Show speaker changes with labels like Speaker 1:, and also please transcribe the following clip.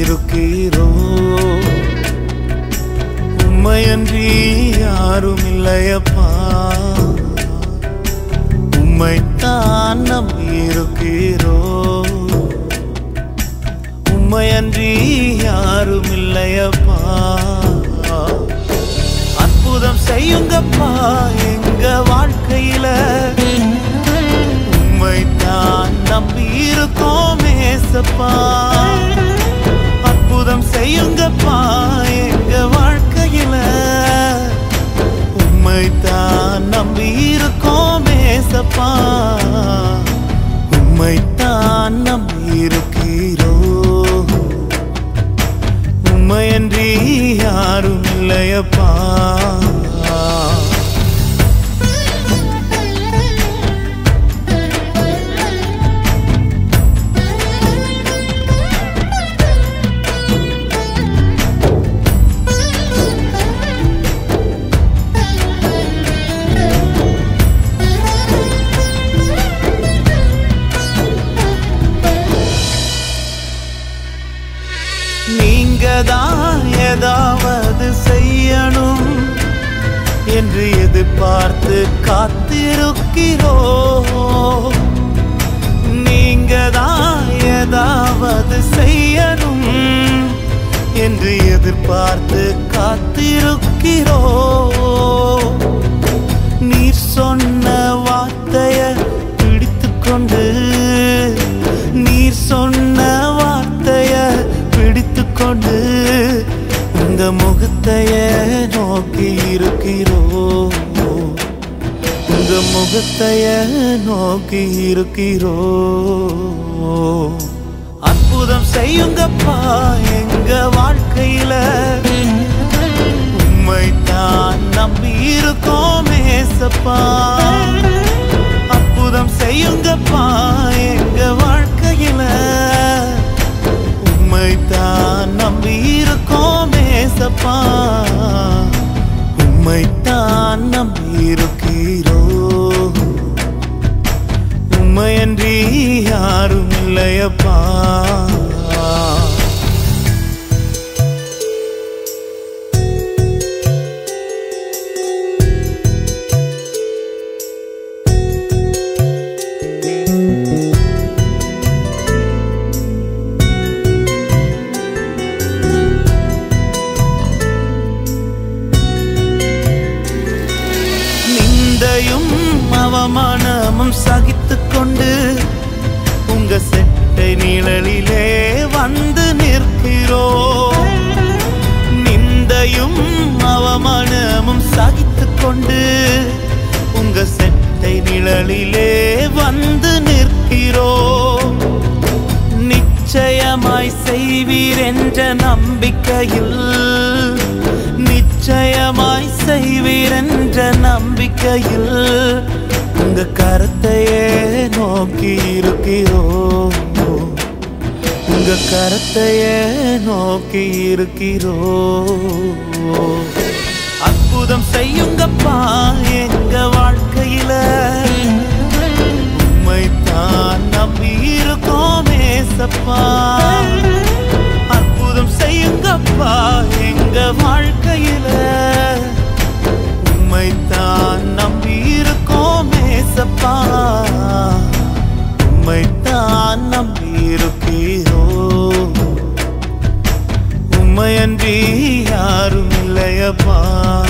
Speaker 1: இருக்கிறோ உம்மையன்றி யாரும் இல்லையப்பா உம்மைத்தான் நம்பியிருக்கிறோ உம்மையன்றி யாரும் இல்லையப்பா அற்புதம் செய்யுங்கப்பா எங்க வாழ்க்கையில உம்மைத்தான் நம்பி இருக்கோம் ஏசப்பா அற்புதம் செய்யுங்கப்பா எங்க வாழ்க்கையில உம்மைத்தான் நம்பி இருக்கோம் ஏசப்பா உம்மைத்தான் நம்பி இருக்கிறோ உம்மையன்றி யாரும் இல்லையப்பா நீங்க தான் ஏதாவது செய்யணும் என்று எதிர்பார்த்து காத்திருக்கிறோ நீங்க தான் ஏதாவது செய்யணும் என்று எதிர்பார்த்து காத்திருக்கிறோ நீர் சொன்ன வார்த்தைய பிடித்துக்கொண்டு நீர் சொன்ன வார்த்தைய பிடித்துக்கொண்டு உங்க முகத்தைய நோக்கி இருக்கிறோ உங்க முகத்தைய நோக்கி இருக்கிறோ அற்புதம் செய்யுங்கப்பா எங்க வாழ்க்கையில உம்மைத்தான் நம்பி இருக்கோம் ஏசப்பா அற்புதம் செய்யுங்கப்பா எங்க வாழ்க்கையில உம்மைத்தான் நம்பி இருக்கோம் ஏசப்பா உம்மைத்தான் நம்பி இருக்கிறோ உம்மையன்றி யாரும் இல்லையப்பா நிந்தையும் அவமானமும் சகித்துக் கொண்டு உங்க செட்டை நிழலிலே வந்து நிற்கிறோ நிந்தையும் அவமானமும் சகித்துக் கொண்டு உங்க செட்டை நிழலிலே வந்து நிற்கிறோ நிச்சயமாய் செய்வீர் என்ற நம்பிக்கையில் நிச்சயமாய் செய்வீர் என்ற நம்பிக்கையில் உங்க கருத்தையே நோக்கி இருக்கிறோ உங்க கருத்தையே நோக்கி இருக்கிறோ அற்புதம் செய்யுங்கப்பா எங்க வாழ்க்கையில உம்மைத்தான் நம்பி இருக்கோம் ஏசப்பா அற்புதம் செய்யுங்கப்பா எங்க வாழ்க்கையில உம்மைத்தான் நம்பி இருக்கோம் ஏசப்பா உம்மைத்தான் நம்பி இருக்கிறோ உம்மையன்றி யாரும் இல்லையப்பா